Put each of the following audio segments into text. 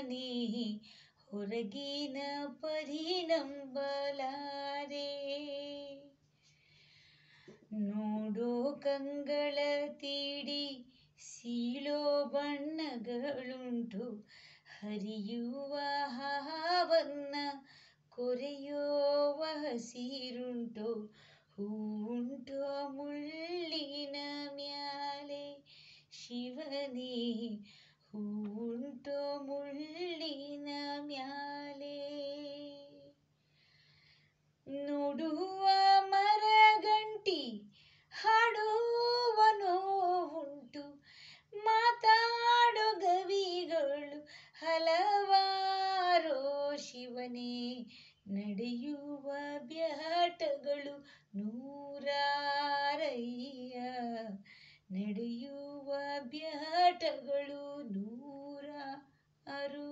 ಶಿವನೇ ಹೊರಗಿನ ಪರಿನಂಬಲಾರೆ ನೋಡೋ ಕಂಗಳ ತೀಡಿ ಸೀಳೋ ಬಣ್ಣಗಳುಂಟು ಹರಿಯುವ ಹಾವನ್ನ ಕೊರೆಯುವ ಹಸಿರುಂಟು ಹೂವುಂಟು ಮುಳ್ಳಿನ ಮ್ಯಾಲೆ ಶಿವನೇ ಹೂವುಂಟು ಮುಳ್ಳಿನ ಮ್ಯಾಲೆ ನೋಡುವ ಮರಗಂಟಿ ಹಾಡುವ ನೋವುಂಟು ಮಾತಾಡೋ ಗವಿಗಳು ಹಲವಾರೋ ಶಿವನೇ ನಡೆಯುವ ಬ್ಯಾಟಗಳು ನೂರಾರಯ್ಯ ನಡೆಯುವ ಬ್ಯಾಟಗಳು ನೂರಾರು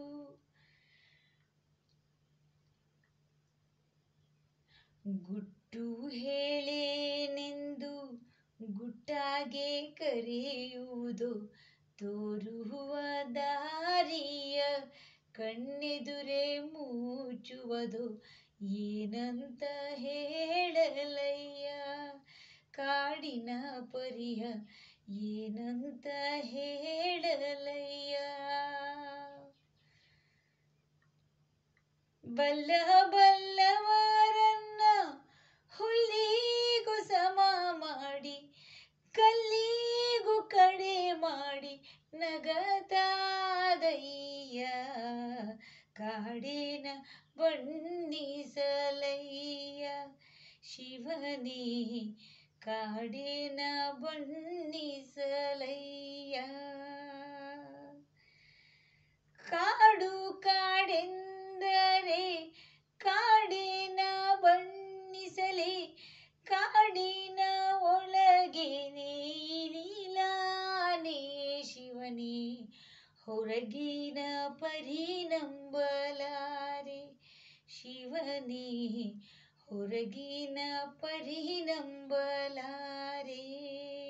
ಗುಟ್ಟು ಹೇಳೇನೆಂದು ಗುಟ್ಟಾಗೆ ಕರೆಯುವುದು ತೋರುವ ದಾರಿಯ ಕಣ್ಣೆದುರೇ ಮುಚ್ಚುವುದು ಏನಂತ ಹೇಳಲಯ್ಯ ಕಾಡಿನ ಪರಿಯ ಏನಂತ ಹೇಳಲಯ್ಯ ಬಲ್ಲ ಬಲ್ಲವರನ್ನ ಹುಲ್ಲಿಗೂ ಸಮ ಮಾಡಿ ಕಲ್ಲಿಗೂ ಕಡೆ ಮಾಡಿ ನಗತಾದಯ್ಯ ಕಾಡಿನ ಬಣ್ಣಿಸಲಯ್ಯ ಶಿವನೇ ಕಾಡಿನ ಬಣ್ಣಿಸಲಯ್ಯ ಕಾಡು ಕಾಡೆಂದರೆ ಕಾಡಿನ ಬಣ್ಣಿಸಲಿ ಕಾಡಿನ ಒಳಗೆ ನೀಲಾನೆ ಶಿವನೇ ಹೊರಗಿನ ಪರಿನಂಬಲಾರೆ ಶಿವನೇ ಹೊರಗಿನ ಪರಿನಂಬಲಾರೆ